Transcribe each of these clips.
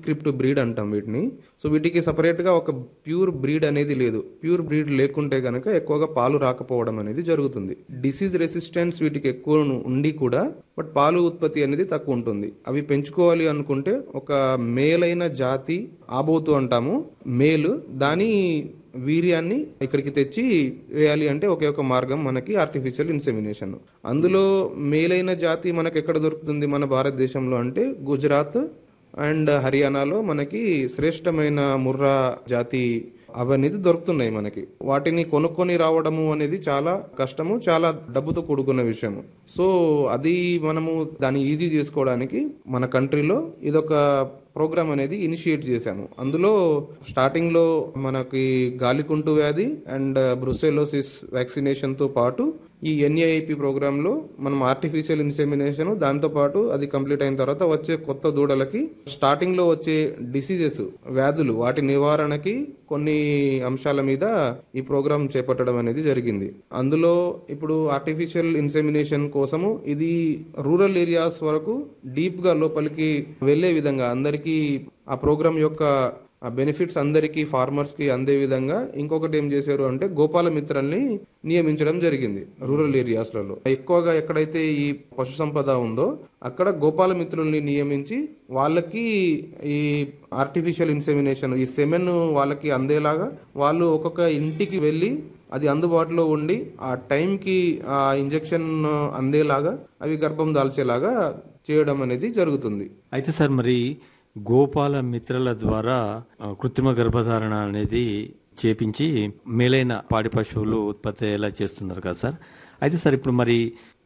crypt breed అంటాం వీటిని so వీటికి సపరేట్గా ఒక ప్యూర్ బ్రీడ్ అనేది లేదు ప్యూర్ బ్రీడ్ లేకుంటే కనుక ఎక్కువగా పాలు రాకపోవడం అనేది జరుగుతుంది డిసీజ్ రెసిస్టెన్స్ వీటికి ఎక్కువ ఉండి కూడా బట్ పాలు ఉత్పత్తి అనేది తక్కువ ఉంటుంది అవి పెంచుకోవాలి అనుకుంటే ఒక మేలైన జాతి ఆబోతు అంటాము మేలు దాని వీర్యాన్ని ఇక్కడికి తెచ్చి వేయాలి అంటే ఒకే ఒక మార్గం మనకి ఆర్టిఫిషియల్ ఇన్సెమినేషన్ అందులో మేలైన జాతి మనకి ఎక్కడ దొరుకుతుంది మన భారతదేశంలో అంటే గుజరాత్ అండ్ హర్యానాలో మనకి శ్రేష్టమైన ముర్రా జాతి అవనేది దొరుకుతున్నాయి మనకి వాటిని కొనుక్కొని రావడము అనేది చాలా కష్టము చాలా డబ్బుతో కూడుకున్న విషయము సో అది మనము దాన్ని ఈజీ చేసుకోవడానికి మన కంట్రీలో ఇదొక ప్రోగ్రామ్ అనేది ఇనిషియేట్ చేశాము అందులో స్టార్టింగ్ లో మనకి గాలికుంటు వ్యాధి అండ్ బ్రుసెలోసిస్ వ్యాక్సినేషన్ తో పాటు ఈ ఎన్ఏఐపి ప్రోగ్రామ్ లో మనం ఆర్టిఫిషియల్ ఇన్సెమినేషన్ దాంతో పాటు అది కంప్లీట్ అయిన తర్వాత వచ్చే కొత్త దూడలకి స్టార్టింగ్ లో వచ్చే డిసీజెస్ వ్యాధులు వాటి నివారణకి కొన్ని అంశాల మీద ఈ ప్రోగ్రామ్ చేపట్టడం అనేది జరిగింది అందులో ఇప్పుడు ఆర్టిఫిషియల్ ఇన్సెమినేషన్ కోసము ఇది రూరల్ ఏరియాస్ వరకు డీప్ గా లోపలికి వెళ్లే విధంగా అందరికీ ఆ ప్రోగ్రామ్ యొక్క ఆ బెనిఫిట్స్ అందరికీ ఫార్మర్స్ కి అందే విధంగా ఇంకొకటి ఏం చేశారు అంటే గోపాల మిత్రల్ని నియమించడం జరిగింది రూరల్ ఏరియాస్లలో ఎక్కువగా ఎక్కడైతే ఈ పశు సంపద ఉందో అక్కడ గోపాల మిత్రుల్ని నియమించి వాళ్ళకి ఈ ఆర్టిఫిషియల్ ఇన్సెమినేషన్ ఈ సెమెన్ వాళ్ళకి అందేలాగా వాళ్ళు ఒక్కొక్క ఇంటికి వెళ్ళి అది అందుబాటులో ఉండి ఆ టైంకి ఆ ఇంజెక్షన్ అందేలాగా అవి గర్భం దాల్చేలాగా చేయడం అనేది జరుగుతుంది అయితే సార్ మరి గోపాల మిత్రల ద్వారా ఆ, కృత్రిమ గర్భధారణ అనేది చేపించి మేలైన పాడి పశువులు ఉత్పత్తి అయ్యేలా చేస్తున్నారు కదా సార్ అయితే సార్ ఇప్పుడు మరి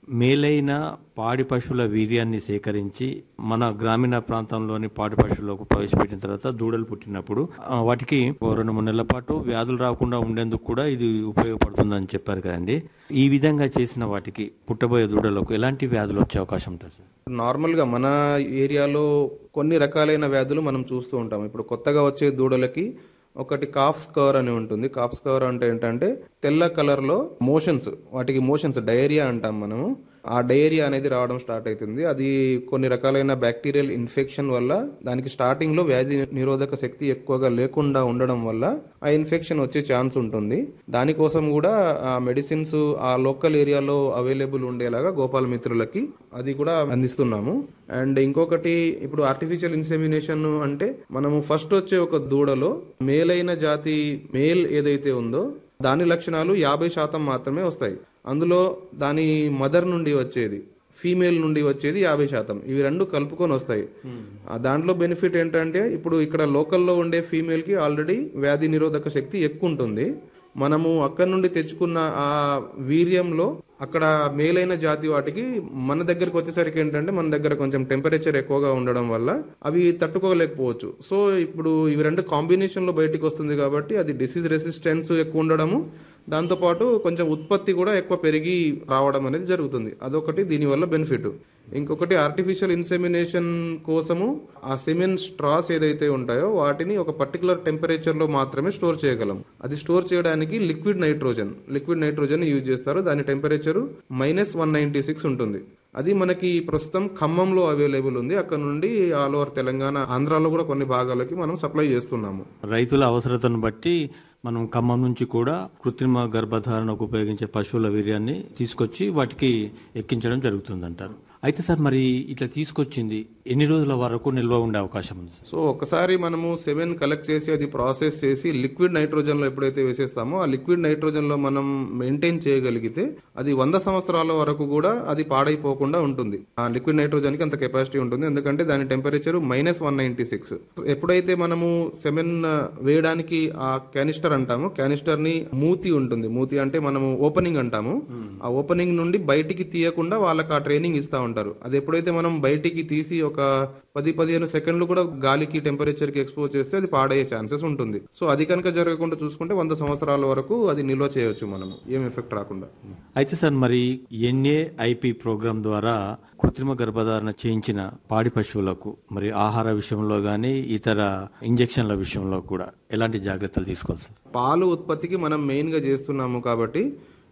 మేలైన పాడి పశువుల వీర్యాన్ని సేకరించి మన గ్రామీణ ప్రాంతంలోని పాడి పశువులకు ప్రవేశపెట్టిన తర్వాత దూడలు పుట్టినప్పుడు ఆ, వాటికి ఓ రెండు మూడు నెలల పాటు వ్యాధులు రాకుండా ఉండేందుకు కూడా ఇది ఉపయోగపడుతుందని చెప్పారు కదండి ఈ విధంగా చేసిన వాటికి పుట్టబోయే దూడలకు ఎలాంటి వ్యాధులు వచ్చే అవకాశం ఉంటుంది సార్ నార్మల్గా మన ఏరియాలో కొన్ని రకాలైన వ్యాధులు మనం చూస్తూ ఉంటాం ఇప్పుడు కొత్తగా వచ్చే దూడలకి ఒకటి కాఫ్ స్కవర్ అని ఉంటుంది కాఫ్ స్కవర్ అంటే ఏంటంటే తెల్ల కలర్ లో మోషన్స్ వాటికి మోషన్స్ డయేరియా అంటాం మనము ఆ డయేరియా అనేది రావడం స్టార్ట్ అవుతుంది అది కొన్ని రకాలైన బ్యాక్టీరియల్ ఇన్ఫెక్షన్ వల్ల దానికి స్టార్టింగ్ లో వ్యాధి నిరోధక శక్తి ఎక్కువగా లేకుండా ఉండడం వల్ల ఆ ఇన్ఫెక్షన్ వచ్చే ఛాన్స్ ఉంటుంది దానికోసం కూడా ఆ మెడిసిన్స్ ఆ లోకల్ ఏరియాలో అవైలబుల్ ఉండేలాగా గోపాల మిత్రులకి అది కూడా అందిస్తున్నాము అండ్ ఇంకొకటి ఇప్పుడు ఆర్టిఫిషియల్ ఇన్సెమినేషన్ అంటే మనము ఫస్ట్ వచ్చే ఒక దూడలో మేలైన జాతి మేల్ ఏదైతే ఉందో దాని లక్షణాలు యాభై శాతం మాత్రమే వస్తాయి అందులో దాని మదర్ నుండి వచ్చేది ఫీమేల్ నుండి వచ్చేది యాభై శాతం ఇవి రెండు కలుపుకొని వస్తాయి ఆ దాంట్లో బెనిఫిట్ ఏంటంటే ఇప్పుడు ఇక్కడ లోకల్లో ఉండే ఫీమేల్ కి ఆల్రెడీ వ్యాధి నిరోధక శక్తి ఎక్కువ ఉంటుంది మనము అక్కడి నుండి తెచ్చుకున్న ఆ వీర్యంలో అక్కడ మేలైన జాతి వాటికి మన దగ్గరకు వచ్చేసరికి ఏంటంటే మన దగ్గర కొంచెం టెంపరేచర్ ఎక్కువగా ఉండడం వల్ల అవి తట్టుకోలేకపోవచ్చు సో ఇప్పుడు ఇవి రెండు కాంబినేషన్ లో బయటికి వస్తుంది కాబట్టి అది డిసీజ్ రెసిస్టెన్స్ ఎక్కువ ఉండడము దాంతోపాటు కొంచెం ఉత్పత్తి కూడా ఎక్కువ పెరిగి రావడం అనేది జరుగుతుంది అదొకటి దీనివల్ల బెనిఫిట్ ఇంకొకటి ఆర్టిఫిషియల్ ఇన్సెమినేషన్ కోసము ఆ సెమెన్ స్ట్రాస్ ఏదైతే ఉంటాయో వాటిని ఒక పర్టికులర్ టెంపరేచర్ లో మాత్రమే స్టోర్ చేయగలం అది స్టోర్ చేయడానికి liquid nitrogen liquid nitrogen use చేస్తారు దాని temperature minus one ninety six ఉంటుంది అది మనకి ప్రస్తుతం ఖమ్మంలో అవైలబుల్ ఉంది అక్కడ నుండి ఆల్ ఓవర్ తెలంగాణ ఆంధ్రాలో కూడా కొన్ని భాగాలకి మనం సప్లై చేస్తున్నాము రైతుల అవసరతను బట్టి మనం ఖమ్మం నుంచి కూడా కృత్రిమ గర్భధారణకు ఉపయోగించే పశువుల వీర్యాన్ని తీసుకొచ్చి వాటికి ఎక్కించడం జరుగుతుందంటారు అయితే సార్ మరి ఇట్లా తీసుకొచ్చింది ఎన్ని రోజుల వరకు నిల్వ ఉండే అవకాశం ఉంది సో ఒకసారి మనము సెవెన్ కలెక్ట్ చేసి అది ప్రాసెస్ చేసి లిక్విడ్ నైట్రోజన్ లో ఎప్పుడైతే వేసేస్తామో ఆ లిక్విడ్ నైట్రోజన్ లో మనం మెయింటైన్ చేయగలిగితే అది వంద సంవత్సరాల వరకు కూడా అది పాడైపోకుండా ఉంటుంది ఆ లిక్విడ్ నైట్రోజన్ కి అంత కెపాసిటీ ఉంటుంది ఎందుకంటే దాని temperature minus one ninety six ఎప్పుడైతే మనము సెమెన్ వేయడానికి ఆ క్యానిస్టర్ అంటాము క్యానిస్టర్ ని మూతి ఉంటుంది మూతి అంటే మనము ఓపెనింగ్ అంటాము ఆ ఓపెనింగ్ నుండి బయటికి తీయకుండా వాళ్ళకి ఆ ట్రైనింగ్ ఇస్తా ఉంటారు అది ఎప్పుడైతే మనం బయటికి తీసి ఒక పది పదిహేను సెకండ్లు కూడా గాలికి టెంపరేచర్ కి ఎక్స్పోజ్ చేస్తే అది పాడయ్యే ఛాన్సెస్ ఉంటుంది సో అది కనుక జరగకుండా చూసుకుంటే వంద సంవత్సరాల వరకు అది నిల్వ చేయొచ్చు మనము ఏం ఎఫెక్ట్ రాకుండా అయితే సార్ మరి ఎన్ఏఐపి ప్రోగ్రాం ద్వారా కృత్రిమ గర్భధారణ చేయించిన పాడి పశువులకు మరి ఆహార విషయంలో గానీ ఇతర ఇంజెక్షన్ల విషయంలో కూడా ఎలాంటి జాగ్రత్తలు తీసుకోవాలి సార్ పాలు ఉత్పత్తికి మనం మెయిన్ గా చేస్తున్నాము కాబట్టి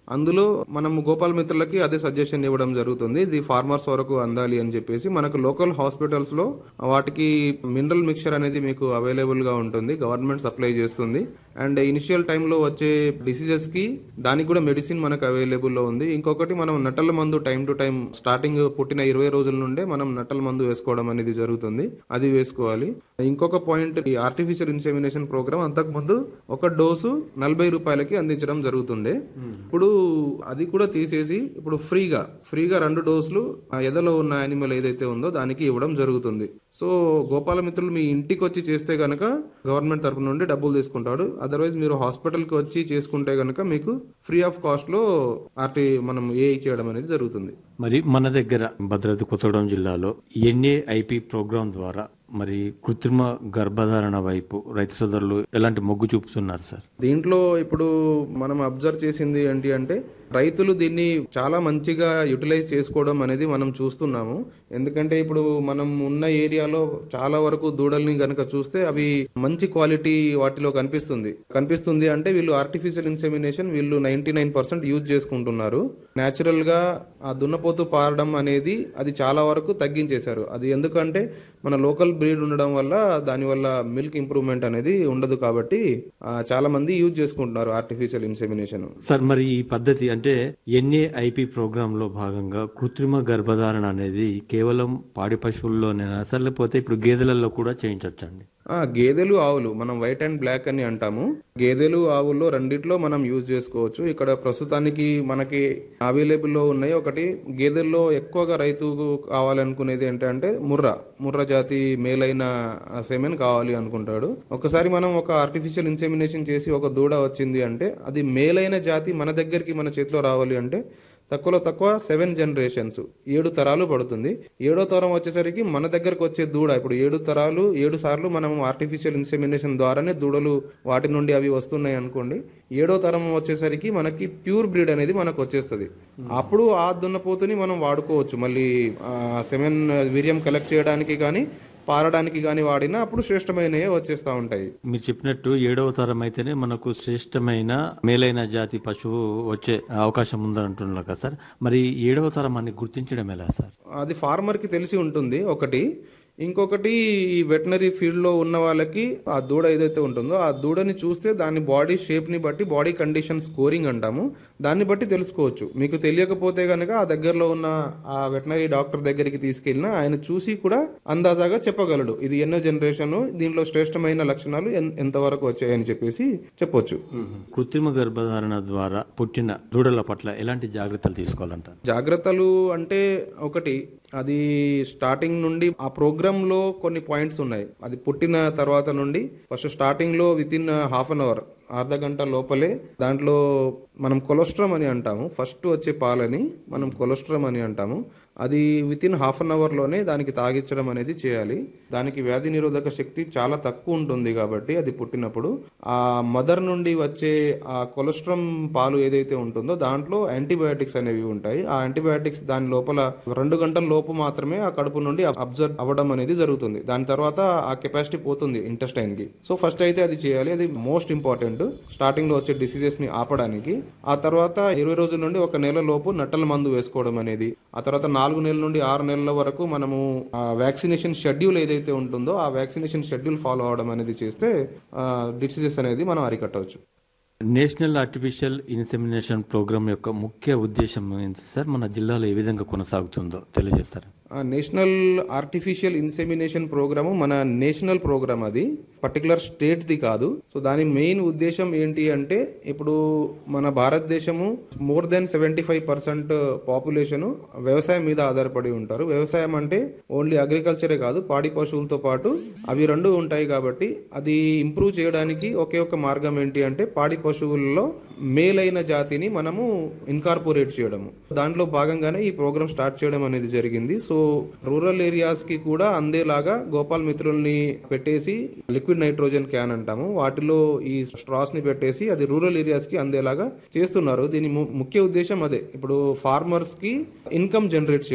అందులో మనం గోపాల మిత్రులకి అదే సజెషన్ ఇవ్వడం జరుగుతుంది ఇది ఫార్మర్స్ వరకు అందాలి అని చెప్పేసి మనకు లోకల్ హాస్పిటల్స్ లో వాటికి మినరల్ మిక్చర్ అనేది మీకు అవైలబుల్ గా ఉంటుంది గవర్నమెంట్ సప్లై చేస్తుంది అండ్ ఇనిషియల్ టైంలో వచ్చే డిసీజెస్ కి దానికి కూడా మెడిసిన్ మనకు అవైలబుల్ లో ఉంది ఇంకొకటి మనం నట్టల మందు టైం టు టైం స్టార్టింగ్ పుట్టిన ఇరవై రోజుల నుండే మనం నట్టల మందు వేసుకోవడం అనేది జరుగుతుంది అది వేసుకోవాలి ఇంకొక పాయింట్ ఈ ఆర్టిఫిషియల్ ఇన్సెమినేషన్ ప్రోగ్రామ్ అంతకు ముందు ఒక డోసు నలభై రూపాయలకి అందించడం జరుగుతుండే ఇప్పుడు అది కూడా తీసేసి ఇప్పుడు ఫ్రీగా ఫ్రీగా రెండు డోసులు ఆ ఎదలో ఉన్న యానిమల్ ఏదైతే ఉందో దానికి ఇవ్వడం జరుగుతుంది సో గోపాల మిత్రులు మీ ఇంటికి వచ్చి చేస్తే గనక గవర్నమెంట్ తరపు నుండి డబ్బులు తీసుకుంటాడు అదర్వైజ్ మీరు హాస్పిటల్కి వచ్చి చేసుకుంటే గనక మీకు ఫ్రీ ఆఫ్ కాస్ట్ లో ఆర్టీ మనం ఏ చేయడం అనేది జరుగుతుంది మరి మన దగ్గర భద్రాద్రి కొత్తగూడెం జిల్లాలో ఎన్ఏఐపి ప్రోగ్రాం ద్వారా మరి కృత్రిమ గర్భధారణ వైపు రైతు సోదరులు ఎలాంటి మొగ్గు చూపుతున్నారు సార్ దీంట్లో ఇప్పుడు మనం అబ్జర్వ్ చేసింది ఏంటి అంటే రైతులు దీన్ని చాలా మంచిగా యూటిలైజ్ చేసుకోవడం అనేది మనం చూస్తున్నాము ఎందుకంటే ఇప్పుడు మనం ఉన్న ఏరియాలో చాలా వరకు దూడల్ని గనక చూస్తే అవి మంచి క్వాలిటీ వాటిలో కనిపిస్తుంది కనిపిస్తుంది అంటే వీళ్ళు ఆర్టిఫిషియల్ ఇన్సెమినేషన్ వీళ్ళు నైన్టీ నైన్ పర్సెంట్ యూజ్ చేసుకుంటున్నారు న్యాచురల్ గా ఆ దున్నపోతు పారడం అనేది అది చాలా వరకు తగ్గించేశారు అది ఎందుకంటే మన లోకల్ బ్రీడ్ ఉండడం వల్ల దానివల్ల మిల్క్ ఇంప్రూవ్మెంట్ అనేది ఉండదు కాబట్టి ఆ, చాలా మంది యూజ్ చేసుకుంటున్నారు ఆర్టిఫిషియల్ ఇన్సెమినేషన్ సార్ మరి ఈ పద్ధతి అంటే ఎన్ఏఐపి ప్రోగ్రామ్ లో భాగంగా కృత్రిమ గర్భధారణ అనేది కేవలం పాడి పశువుల్లోనేనా సార్ లేకపోతే ఇప్పుడు గేదెలలో కూడా చేయించవచ్చండి ఆ గేదెలు ఆవులు మనం వైట్ అండ్ బ్లాక్ అని అంటాము గేదెలు ఆవుల్లో రెండిట్లో మనం యూజ్ చేసుకోవచ్చు ఇక్కడ ప్రస్తుతానికి మనకి అవైలబుల్ లో ఉన్నాయి ఒకటి గేదెల్లో ఎక్కువగా రైతు కావాలనుకునేది ఏంటంటే ముర్రా ముర్రా జాతి మేలైన సెమెన్ కావాలి అనుకుంటాడు ఒకసారి మనం ఒక ఆర్టిఫిషియల్ ఇన్సెమినేషన్ చేసి ఒక దూడ వచ్చింది అంటే అది మేలైన జాతి మన దగ్గరికి మన చేతిలో రావాలి అంటే తక్కువలో తక్కువ సెవెన్ జనరేషన్స్ ఏడు తరాలు పడుతుంది ఏడో తరం వచ్చేసరికి మన దగ్గరకు వచ్చే దూడ ఇప్పుడు ఏడు తరాలు ఏడు సార్లు మనం ఆర్టిఫిషియల్ ఇన్సెమినేషన్ ద్వారానే దూడలు వాటి నుండి అవి వస్తున్నాయి అనుకోండి ఏడో తరం వచ్చేసరికి మనకి ప్యూర్ బ్రీడ్ అనేది మనకు వచ్చేస్తుంది అప్పుడు ఆ దున్నపోతుని మనం వాడుకోవచ్చు మళ్ళీ సెవెన్ వీర్యం కలెక్ట్ చేయడానికి కానీ పారడానికి కానీ వాడినా అప్పుడు శ్రేష్టమైనవి వచ్చేస్తూ ఉంటాయి మీరు చెప్పినట్టు ఏడవ తరం అయితేనే మనకు శ్రేష్టమైన మేలైన జాతి పశువు వచ్చే అవకాశం ఉందని అంటున్నారు కదా సార్ మరి ఏడవ తరం అని గుర్తించడం ఎలా సార్ అది ఫార్మర్కి తెలిసి ఉంటుంది ఒకటి ఇంకొకటి ఈ వెటనరీ ఫీల్డ్లో ఉన్న వాళ్ళకి ఆ దూడ ఏదైతే ఉంటుందో ఆ దూడని చూస్తే దాని బాడీ షేప్ని బట్టి బాడీ కండిషన్ స్కోరింగ్ అంటాము దాన్ని బట్టి తెలుసుకోవచ్చు మీకు తెలియకపోతే కనుక ఆ దగ్గరలో ఉన్న ఆ వెటనరీ డాక్టర్ దగ్గరికి తీసుకెళ్ళినా ఆయన చూసి కూడా అందాజాగా చెప్పగలడు ఇది ఎన్నో జనరేషన్ దీంట్లో శ్రేష్టమైన లక్షణాలు ఎన్- ఎంతవరకు వచ్చాయని చెప్పేసి చెప్పొచ్చు కృత్రిమ గర్భధారణ ద్వారా పుట్టిన దూడల పట్ల ఎలాంటి జాగ్రత్తలు తీసుకోవాలంటారు జాగ్రత్తలు అంటే ఒకటి అది స్టార్టింగ్ నుండి ఆ ప్రోగ్రామ్ లో కొన్ని పాయింట్స్ ఉన్నాయి అది పుట్టిన తర్వాత నుండి ఫస్ట్ స్టార్టింగ్ లో within half an hour అర్ధ గంట లోపలే దాంట్లో మనం కొలెస్ట్రామ్ అని అంటాము ఫస్ట్ వచ్చే పాలని మనం కొలెస్ట్రామ్ అని అంటాము అది విత్ ఇన్ హాఫ్ అన్ అవర్లోనే దానికి తాగించడం అనేది చేయాలి దానికి వ్యాధి నిరోధక శక్తి చాలా తక్కువ ఉంటుంది కాబట్టి అది పుట్టినప్పుడు ఆ మదర్ నుండి వచ్చే ఆ కొలెస్ట్రామ్ పాలు ఏదైతే ఉంటుందో దాంట్లో యాంటీబయాటిక్స్ అనేవి ఉంటాయి ఆ యాంటీబయాటిక్స్ దాని లోపల రెండు గంటల లోపు మాత్రమే ఆ కడుపు నుండి అబ్జర్వ్ అవ్వడం అనేది జరుగుతుంది దాని తర్వాత ఆ కెపాసిటీ పోతుంది ఇంటెస్టైన్ కి సో ఫస్ట్ అయితే అది చేయాలి అది మోస్ట్ ఇంపార్టెంట్ స్టార్టింగ్ లో వచ్చే డిసీజెస్ ని ఆపడానికి ఆ తర్వాత ఇరవై రోజుల నుండి ఒక నెల లోపు నట్టల మందు వేసుకోవడం అనేది ఆ తర్వాత నాలుగు నెలల నుండి ఆరు నెలల వరకు మనము ఆ వ్యాక్సినేషన్ షెడ్యూల్ ఏదైతే ఉంటుందో ఆ వ్యాక్సినేషన్ షెడ్యూల్ ఫాలో అవడం అనేది చేస్తే డిసీజెస్ అనేది మనం అరికట్టవచ్చు నేషనల్ ఆర్టిఫిషియల్ ఇన్సెమినేషన్ ప్రోగ్రామ్ యొక్క ముఖ్య ఉద్దేశం ఏంటి సార్ మన జిల్లాలో ఏ విధంగా కొనసాగుతుందో తెలియజేస్తారు ఆ నేషనల్ ఆర్టిఫిషియల్ ఇన్సెమినేషన్ ప్రోగ్రాము మన నేషనల్ ప్రోగ్రామ్ అది పర్టికులర్ స్టేట్ది కాదు సో దాని మెయిన్ ఉద్దేశం ఏంటి అంటే ఇప్పుడు మన భారతదేశము more than seventy five percent population వ్యవసాయం మీద ఆధారపడి ఉంటారు వ్యవసాయం అంటే ఓన్లీ అగ్రికల్చరే కాదు పాడి పశువులతో పాటు అవి రెండు ఉంటాయి కాబట్టి అది ఇంప్రూవ్ చేయడానికి ఒకే ఒక మార్గం ఏంటి అంటే పాడి పశువుల్లో మేలైన జాతిని మనము ఇన్కార్పొరేట్ చేయడము దాంట్లో భాగంగానే ఈ ప్రోగ్రామ్ స్టార్ట్ చేయడం అనేది జరిగింది సో రూరల్ ఏరియాస్ కి కూడా అందేలాగా గోపాల్ మిత్రుల్ని పెట్టేసి లిక్విడ్ నైట్రోజన్ క్యాన్ అంటాము వాటిలో ఈ స్ట్రాస్ ని పెట్టేసి అది రూరల్ ఏరియాస్ కి అందేలాగా చేస్తున్నారు దీని ము- ముఖ్య ఉద్దేశం అదే ఇప్పుడు ఫార్మర్స్ కి ఇన్కమ్ జనరేట్ చేయడము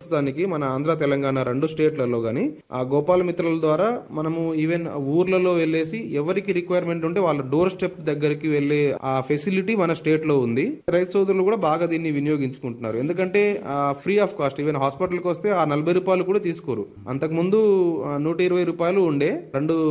ప్రస్తుతానికి మన ఆంధ్ర తెలంగాణ రెండు స్టేట్లలో గానీ ఆ గోపాల మిత్రుల ద్వారా మనము ఈవెన్ ఊర్లలో వెళ్ళేసి ఎవరికి రిక్వైర్మెంట్ ఉంటే వాళ్ళ డోర్ స్టెప్ దగ్గరికి వెళ్ళే ఆ ఫెసిలిటీ మన స్టేట్ లో ఉంది రైతు సోదరులు కూడా బాగా దీన్ని వినియోగించుకుంటున్నారు ఎందుకంటే ఫ్రీ ఆఫ్ కాస్ట్ ఈవెన్ హాస్పిటల్కి వస్తే ఆ నలభై రూపాయలు కూడా తీసుకోరు అంతకుముందు ఆ, నూట ఇరవై రూపాయలు ఉండే రెండు